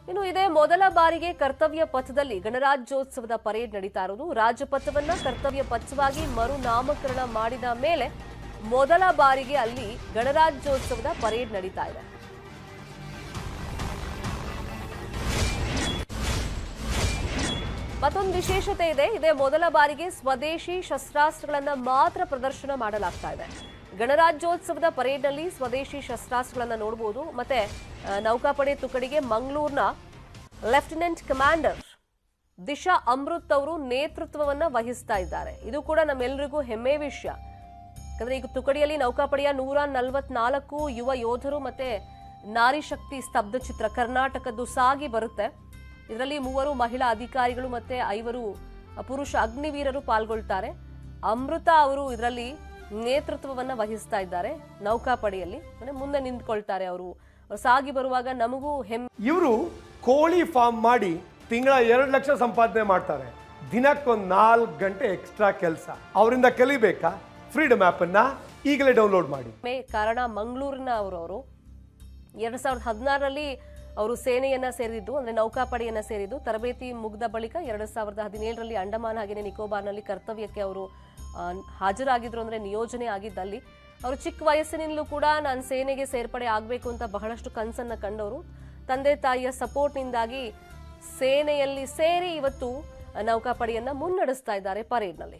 ಇನ್ನು ಇದೇ ಮೊದಲ ಬಾರಿಗೆ ಕರ್ತವ್ಯ ಪಥದಲ್ಲಿ ಗಣರಾಜ್ಯೋತ್ಸವದ ಪರೇಡ್ ನಡೀತಾ ಇರೋದು ರಾಜಪಥವನ್ನ ಕರ್ತವ್ಯ ಪಥವಾಗಿ ಮರು ನಾಮಕರಣ ಮಾಡಿದ ಮೇಲೆ ಮೊದಲ ಬಾರಿಗೆ ಅಲ್ಲಿ ಗಣರಾಜ್ಯೋತ್ಸವದ ಪರೇಡ್ ನಡೀತಾ ಇದೆ ಮತ್ತೊಂದು ವಿಶೇಷತೆ ಇದೆ ಇದೇ ಮೊದಲ ಬಾರಿಗೆ ಸ್ವದೇಶಿ ಶಸ್ತ್ರಾಸ್ತ್ರಗಳನ್ನ ಮಾತ್ರ ಪ್ರದರ್ಶನ ಮಾಡಲಾಗ್ತಾ ಇದೆ ಗಣರಾಜ್ಯೋತ್ಸವದ ಪರೇಡ್ನಲ್ಲಿ ಸ್ವದೇಶಿ ಶಸ್ತ್ರಾಸ್ತ್ರಗಳನ್ನ ನೋಡಬಹುದು ಮತ್ತೆ ಆ, ನೌಕಾಪಡೆ ತುಕಡಿಗೆ ಮಂಗಳೂರಿನ ಲೆಫ್ಟಿನೆಂಟ್ ಕಮಾಂಡರ್ ದಿಶಾ ಅಮೃತ್ ಅವರು ನೇತೃತ್ವವನ್ನ ವಹಿಸ್ತಾ ಇದ್ದಾರೆ ಇದು ಕೂಡ ನಮ್ಮೆಲ್ಲರಿಗೂ ಹೆಮ್ಮೆ ವಿಷಯ ಯಾಕಂದ್ರೆ ಈಗ ತುಕಡಿಯಲ್ಲಿ ನೌಕಾಪಡೆಯ ನೂರ ನಲವತ್ನಾಲ್ಕು ಯುವ ಯೋಧರು ಮತ್ತೆ ನಾರಿ ಶಕ್ತಿ ಸ್ತಬ್ಧ ಚಿತ್ರ ಕರ್ನಾಟಕದ್ದು ಸಾಗಿ ಬರುತ್ತೆ ಇದರಲ್ಲಿ ಮೂವರು ಮಹಿಳಾ ಅಧಿಕಾರಿಗಳು ಮತ್ತೆ ಐವರು ಪುರುಷ ಅಗ್ನಿವೀರರು ಪಾಲ್ಗೊಳ್ತಾರೆ ಅಮೃತ ಅವರು ಇದರಲ್ಲಿ ನೇತೃತ್ವವನ್ನ ವಹಿಸ್ತಾ ಇದ್ದಾರೆ ನೌಕಾಪಡೆಯಲ್ಲಿ ಅಂದ್ರೆ ಮುಂದೆ ನಿಂತ್ಕೊಳ್ತಾರೆ ಅವರು ಅವ್ರು ಸಾಗಿ ಬರುವಾಗ ನಮಗೂ ಹೆಮ್ಮೆ ಇವರು ಕೋಳಿ ಫಾರ್ಮ್ ಮಾಡಿ ತಿಂಗಳ ಎರಡು ಲಕ್ಷ ಸಂಪಾದನೆ ಮಾಡ್ತಾರೆ ದಿನಕ್ಕೊಂದು ನಾಲ್ಕು ಗಂಟೆ ಎಕ್ಸ್ಟ್ರಾ ಕೆಲಸ ಅವರಿಂದ ಕಲಿಬೇಕಾ ಫ್ರೀಡಮ್ ಆ್ಯಪನ್ನು ಈಗಲೇ ಡೌನ್ಲೋಡ್ ಮಾಡಿ ಕಾರಣ ಮಂಗಳೂರಿನ ಅವರು ಅವರು ಎರಡ್ ಸಾವಿರದ ಹದಿನಾರರಲ್ಲಿ ಅವರು ಸೇನೆಯನ್ನ ಸೇರಿದ್ದು ಅಂದ್ರೆ ನೌಕಾಪಡೆಯನ್ನ ಸೇರಿದ್ದು ತರಬೇತಿ ಮುಗಿದ ಬಳಿಕ ಎರಡ್ ಸಾವಿರದ ಹದಿನೇಳರಲ್ಲಿ ಅಂಡಮಾನ್ ಹಾಗೆಯೇ ನಿಕೋಬಾರ್ನಲ್ಲಿ ಕರ್ತವ್ಯಕ್ಕೆ ಅವರು ಆ, ಹಾಜರಾಗಿದ್ರು ಅಂದ್ರೆ ನಿಯೋಜನೆ ಆಗಿದ್ದಲ್ಲಿ ಅವರು ಚಿಕ್ಕ ವಯಸ್ಸಿನಿಂದಲೂ ಕೂಡ ನಾನು ಸೇನೆಗೆ ಸೇರ್ಪಡೆ ಆಗಬೇಕು ಅಂತ ಬಹಳಷ್ಟು ಕನಸನ್ನ ಕಂಡವರು ತಂದೆ ತಾಯಿಯ ಸಪೋರ್ಟ್ನಿಂದಾಗಿ ಸೇನೆಯಲ್ಲಿ ಸೇರಿ ಇವತ್ತು ನೌಕಾಪಡೆಯನ್ನ ಮುನ್ನಡೆಸ್ತಾ ಇದ್ದಾರೆ ಪರೇಡ್ನಲ್ಲಿ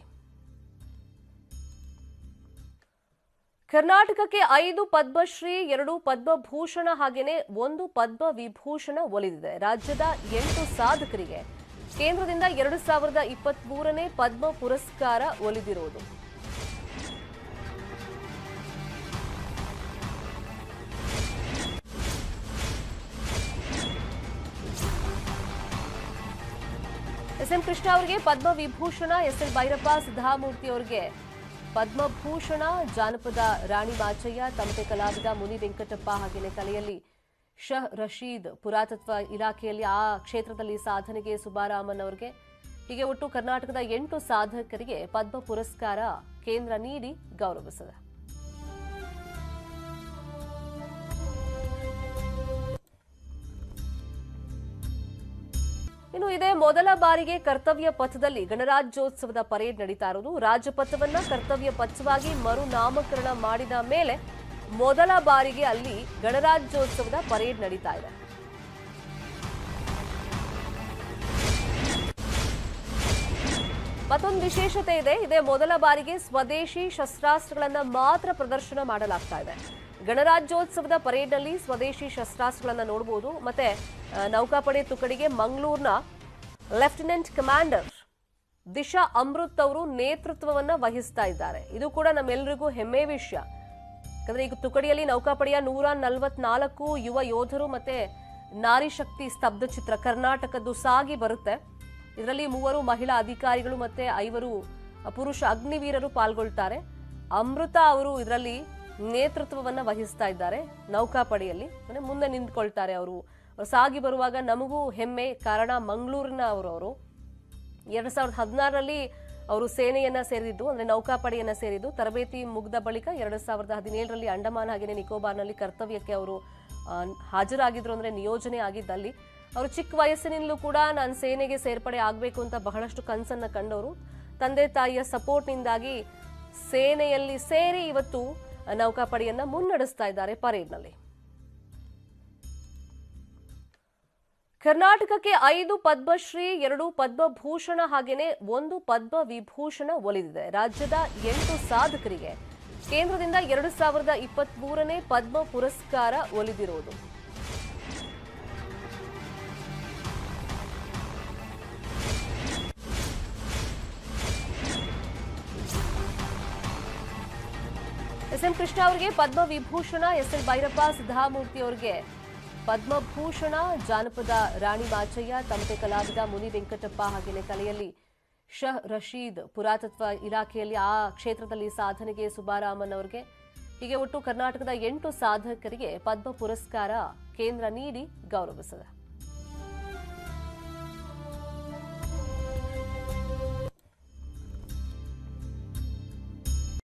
ಕರ್ನಾಟಕಕ್ಕೆ ಐದು ಪದ್ಮಶ್ರೀ ಎರಡು ಪದ್ಮಭೂಷಣ ಹಾಗೇನೆ ಒಂದು ಪದ್ಮ ವಿಭೂಷಣ ಒಲಿದಿದೆ ರಾಜ್ಯದ ಎಂಟು ಸಾಧಕರಿಗೆ ಕೇಂದ್ರದಿಂದ ಎರಡು ಸಾವಿರದ ಇಪ್ಪತ್ತ್ ಮೂರನೇ ಪದ್ಮ ಪುರಸ್ಕಾರ ಒಲಿದಿರುವುದು ಎಸ್ ಎಂ ಕೃಷ್ಣ ಅವರಿಗೆ ಪದ್ಮ ವಿಭೂಷಣ ಎಸ್ ಎಲ್ ಭೈರಪ್ಪ ಸಿದ್ಧಾಮೂರ್ತಿ ಅವರಿಗೆ ಪದ್ಮಭೂಷಣ ಜಾನಪದ ರಾಣಿ ಮಾಚಯ್ಯ ತಮಟೆ ಕಲಾವಿದ ಮುನಿ ವೆಂಕಟಪ್ಪ ಹಾಗೆಯೇ ಕಲೆಯಲ್ಲಿ ಶಹ್ ರಶೀದ್ ಪುರಾತತ್ವ ಇಲಾಖೆಯಲ್ಲಿ ಆ ಕ್ಷೇತ್ರದಲ್ಲಿ ಸಾಧನೆಗೆ ಸುಬ್ಬಾರಾಮನ್ ಅವರಿಗೆ ಹೀಗೆ ಒಟ್ಟು ಕರ್ನಾಟಕದ ಎಂಟು ಸಾಧಕರಿಗೆ ಪದ್ಮ ಪುರಸ್ಕಾರ ಕೇಂದ್ರ ನೀಡಿ ಗೌರವಿಸಿದೆ ಇನ್ನು ಇದೇ ಮೊದಲ ಬಾರಿಗೆ ಕರ್ತವ್ಯ ಪಥದಲ್ಲಿ ಗಣರಾಜ್ಯೋತ್ಸವದ ಪರೇಡ್ ನಡೀತಾ ಇರೋದು ರಾಜಪಥವನ್ನ ಕರ್ತವ್ಯ ಪಥವಾಗಿ ಮರು ನಾಮಕರಣ ಮಾಡಿದ ಮೇಲೆ ಮೊದಲ ಬಾರಿಗೆ ಅಲ್ಲಿ ಗಣರಾಜ್ಯೋತ್ಸವದ ಪರೇಡ್ ನಡೀತಾ ಇದೆ ಮತ್ತೊಂದು ವಿಶೇಷತೆ ಇದೆ ಇದೇ ಮೊದಲ ಬಾರಿಗೆ ಸ್ವದೇಶಿ ಶಸ್ತ್ರಾಸ್ತ್ರಗಳನ್ನ ಮಾತ್ರ ಪ್ರದರ್ಶನ ಮಾಡಲಾಗ್ತಾ ಇದೆ ಗಣರಾಜ್ಯೋತ್ಸವದ ಪರೇಡ್ನಲ್ಲಿ ಸ್ವದೇಶಿ ಶಸ್ತ್ರಾಸ್ತ್ರಗಳನ್ನ ನೋಡಬಹುದು ಮತ್ತೆ ಆ, ನೌಕಾಪಡೆ ತುಕಡಿಗೆ ಮಂಗಳೂರಿನ ಲೆಫ್ಟಿನೆಂಟ್ ಕಮಾಂಡರ್ ದಿಶಾ ಅಮೃತ್ ಅವರು ನೇತೃತ್ವವನ್ನ ವಹಿಸ್ತಾ ಇದ್ದಾರೆ ಇದು ಕೂಡ ನಮ್ಮೆಲ್ಲರಿಗೂ ಹೆಮ್ಮೆ ವಿಷಯ ಯಾಕಂದ್ರೆ ಈಗ ತುಕಡಿಯಲ್ಲಿ ನೌಕಾಪಡೆಯ ನೂರ ನಲವತ್ನಾಲ್ಕು ಯುವ ಯೋಧರು ಮತ್ತೆ ನಾರಿ ಶಕ್ತಿ ಸ್ತಬ್ಧ ಚಿತ್ರ ಕರ್ನಾಟಕದ್ದು ಸಾಗಿ ಬರುತ್ತೆ ಇದರಲ್ಲಿ ಮೂವರು ಮಹಿಳಾ ಅಧಿಕಾರಿಗಳು ಮತ್ತೆ ಐವರು ಪುರುಷ ಅಗ್ನಿವೀರರು ಪಾಲ್ಗೊಳ್ತಾರೆ ಅಮೃತ ಅವರು ಇದರಲ್ಲಿ ನೇತೃತ್ವವನ್ನ ವಹಿಸ್ತಾ ಇದ್ದಾರೆ ನೌಕಾಪಡೆಯಲ್ಲಿ ಅಂದ್ರೆ ಮುಂದೆ ನಿಂತ್ಕೊಳ್ತಾರೆ ಅವರು ಅವ್ರು ಸಾಗಿ ಬರುವಾಗ ನಮಗೂ ಹೆಮ್ಮೆ ಕಾರಣ ಮಂಗಳೂರಿನ ಅವರು ಅವರು ಎರಡ್ ಸಾವಿರದ ಹದಿನಾರರಲ್ಲಿ ಅವರು ಸೇನೆಯನ್ನ ಸೇರಿದ್ದು ಅಂದ್ರೆ ನೌಕಾಪಡೆಯನ್ನ ಸೇರಿದ್ದು ತರಬೇತಿ ಮುಗಿದ ಬಳಿಕ ಎರಡ್ ಸಾವಿರದ ಹದಿನೇಳರಲ್ಲಿ ಅಂಡಮಾನ್ ಹಾಗೆಯೇ ನಿಕೋಬಾರ್ನಲ್ಲಿ ಕರ್ತವ್ಯಕ್ಕೆ ಅವರು ಆ, ಹಾಜರಾಗಿದ್ರು ಅಂದ್ರೆ ನಿಯೋಜನೆ ಆಗಿದ್ದಲ್ಲಿ ಅವರು ಚಿಕ್ಕ ವಯಸ್ಸಿನಿಂದಲೂ ಕೂಡ ನಾನು ಸೇನೆಗೆ ಸೇರ್ಪಡೆ ಆಗಬೇಕು ಅಂತ ಬಹಳಷ್ಟು ಕನಸನ್ನ ಕಂಡವರು ತಂದೆ ತಾಯಿಯ ಸಪೋರ್ಟ್ನಿಂದಾಗಿ ಸೇನೆಯಲ್ಲಿ ಸೇರಿ ಇವತ್ತು ನೌಕಾಪಡೆಯನ್ನ ಮುನ್ನಡೆಸ್ತಾ ಇದ್ದಾರೆ ಪರೇಡ್ನಲ್ಲಿ ಕರ್ನಾಟಕಕ್ಕೆ ಐದು ಪದ್ಮಶ್ರೀ ಎರಡು ಪದ್ಮಭೂಷಣ ಹಾಗೇನೆ ಒಂದು ಪದ್ಮ ವಿಭೂಷಣ ಒಲಿದಿದೆ ರಾಜ್ಯದ ಎಂಟು ಸಾಧಕರಿಗೆ ಕೇಂದ್ರದಿಂದ ಎರಡು ಸಾವಿರದ ಇಪ್ಪತ್ತ್ ಮೂರನೇ ಪದ್ಮ ಪುರಸ್ಕಾರ ಒಲಿದಿರುವುದು ಎಸ್ ಎಂ ಕೃಷ್ಣ ಅವರಿಗೆ ಪದ್ಮ ವಿಭೂಷಣ ಎಸ್ ಎಲ್ ಭೈರಪ್ಪ ಸಿದ್ಧಾಮೂರ್ತಿ ಅವರಿಗೆ ಪದ್ಮಭೂಷಣ ಜಾನಪದ ರಾಣಿ ಮಾಚಯ್ಯ ತಮಟೆ ಕಲಾವಿದ ಮುನಿ ವೆಂಕಟಪ್ಪ ಹಾಗೆಯೇ ಕಲೆಯಲ್ಲಿ ಶಹ್ ರಶೀದ್ ಪುರಾತತ್ವ ಇಲಾಖೆಯಲ್ಲಿ ಆ ಕ್ಷೇತ್ರದಲ್ಲಿ ಸಾಧನೆಗೆ ಸುಬ್ಬಾರಾಮನ್ ಅವರಿಗೆ ಹೀಗೆ ಒಟ್ಟು ಕರ್ನಾಟಕದ ಎಂಟು ಸಾಧಕರಿಗೆ ಪದ್ಮ ಪುರಸ್ಕಾರ ಕೇಂದ್ರ ನೀಡಿ ಗೌರವಿಸಿದೆ